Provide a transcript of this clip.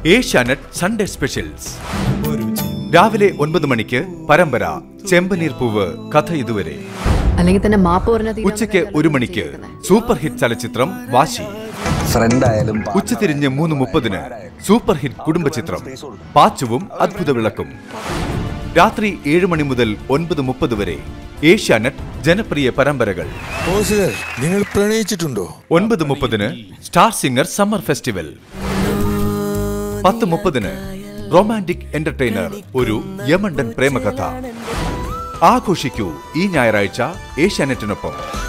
Asianet Sunday specials രാവിലെ ഒൻപത് മണിക്ക് പരമ്പര ചെമ്പനീർ പൂവ് കഥ ഇതുവരെ അല്ലെങ്കിൽ തന്നെ മാപ്പ് പറഞ്ഞ തീരെ ഉച്ചയ്ക്ക് ഒരു മണിക്ക് സൂപ്പർ ഹിറ്റ് ചലച്ചിത്രം വാശി ഫ്രണ്ട് ആയാലും ഉച്ചതിരിഞ്ഞ് മൂന്ന് മുപ്പതിന് സൂപ്പർ ഹിറ്റ് കുടുംബചിത്രം പാച്ചുവും അത്ഭുത വിളക്കും രാത്രി ഏഴ് മണി മുതൽ ഒൻപത് മുപ്പത് വരെ ഏഷ്യാനെറ്റ് ജനപ്രിയ പരമ്പരകൾ ഓസിലർ നിങ്ങൾ പ്രണയിച്ചിട്ടുണ്ടോ ഒൻപത് മുപ്പതിന് സ്റ്റാർ സിംഗർ സമ്മർ ഫെസ്റ്റിവൽ പത്ത് മുപ്പതിന് റൊമാൻറ്റിക് എന്റർടൈനർ ഒരു യമണ്ടൻ പ്രേമകഥ ആഘോഷിക്കൂ ഈ ഞായറാഴ്ച ഏഷ്യാനെറ്റിനൊപ്പം